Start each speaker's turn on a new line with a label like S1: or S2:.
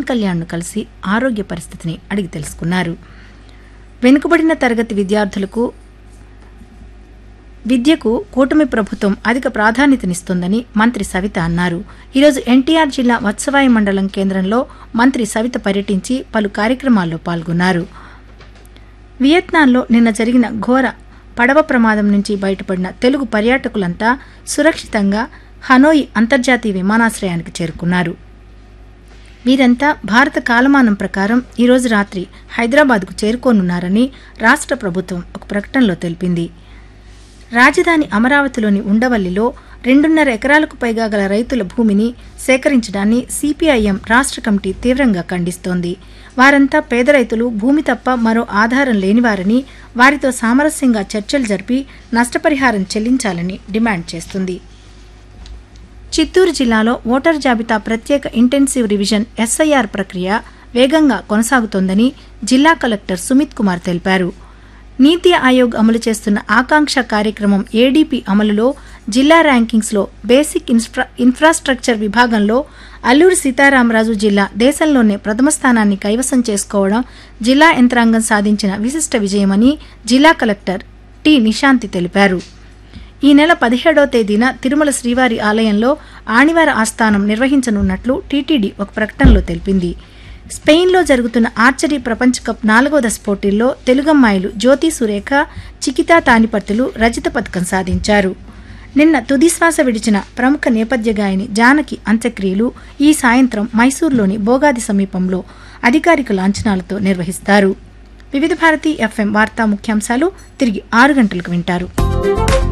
S1: కళ్యాణ్ను కలిసి ఆరోగ్య పరిస్థితిని అడిగి తెలుసుకున్నారు వెనుకబడిన తరగతి విద్యార్థులకు విద్యకు కూటమి ప్రభుత్వం అధిక ప్రాధాన్యతనిస్తోందని మంత్రి సవిత అన్నారు ఈరోజు ఎన్టీఆర్ జిల్లా వత్సవాయి మండలం కేంద్రంలో మంత్రి సవిత పర్యటించి పలు కార్యక్రమాల్లో పాల్గొన్నారు వియత్నాంలో నిన్న జరిగిన ఘోర పడవ ప్రమాదం నుంచి బయటపడిన తెలుగు పర్యాటకులంతా సురక్షితంగా హనోయి అంతర్జాతీయ విమానాశ్రయానికి చేరుకున్నారు వీరంతా భారత కాలమానం ప్రకారం ఈరోజు రాత్రి హైదరాబాద్కు చేరుకోనున్నారని రాష్ట్ర ప్రభుత్వం ఒక ప్రకటనలో తెలిపింది రాజధాని అమరావతిలోని ఉండవల్లిలో రెండున్నర ఎకరాలకు పైగా గల రైతుల భూమిని సేకరించడాన్ని సిపిఐఎం రాష్ట్ర కమిటీ తీవ్రంగా ఖండిస్తోంది వారంతా పేద రైతులు భూమి తప్ప మరో ఆధారం లేనివారని వారితో సామరస్యంగా చర్చలు జరిపి నష్టపరిహారం చెల్లించాలని డిమాండ్ చేస్తుంది చిత్తూరు జిల్లాలో ఓటర్ జాబితా ప్రత్యేక ఇంటెన్సివ్ రివిజన్ ఎస్ఐఆర్ ప్రక్రియ వేగంగా కొనసాగుతోందని జిల్లా కలెక్టర్ సుమిత్ కుమార్ తెలిపారు నీతి ఆయోగ్ అమలు చేస్తున్న ఆకాంక్ష కార్యక్రమం ఏడీపీ అమలులో జిల్లా ర్యాంకింగ్స్లో బేసిక్ ఇన్ఫ్రా ఇన్ఫ్రాస్ట్రక్చర్ విభాగంలో అల్లూరు సీతారామరాజు జిల్లా దేశంలోనే ప్రథమ స్థానాన్ని కైవసం చేసుకోవడం జిల్లా యంత్రాంగం సాధించిన విశిష్ట విజయమని జిల్లా కలెక్టర్ టి నిశాంతి తెలిపారు ఈ నెల పదిహేడవ తేదీన తిరుమల శ్రీవారి ఆలయంలో ఆణివార ఆస్థానం నిర్వహించనున్నట్లు టీటీడీ ఒక ప్రకటనలో తెలిపింది స్పెయిన్లో జరుగుతున్న ఆర్చరీ ప్రపంచ కప్ నాలుగో దశ పోటీల్లో తెలుగమ్మాయిలు జ్యోతి సురేఖ చికితా తానిపత్తులు రజత పథకం సాధించారు నిన్న తుదిశ్వాస విడిచిన ప్రముఖ నేపథ్య గాయని జానకి అంత్యక్రియలు ఈ సాయంత్రం మైసూర్లోని బోగాది సమీపంలో అధికారిక లాంఛనాలతో నిర్వహిస్తారు వివిధ భారతి ఎఫ్ఎం వార్తా ముఖ్యాంశాలు తిరిగి ఆరు గంటలకు వింటారు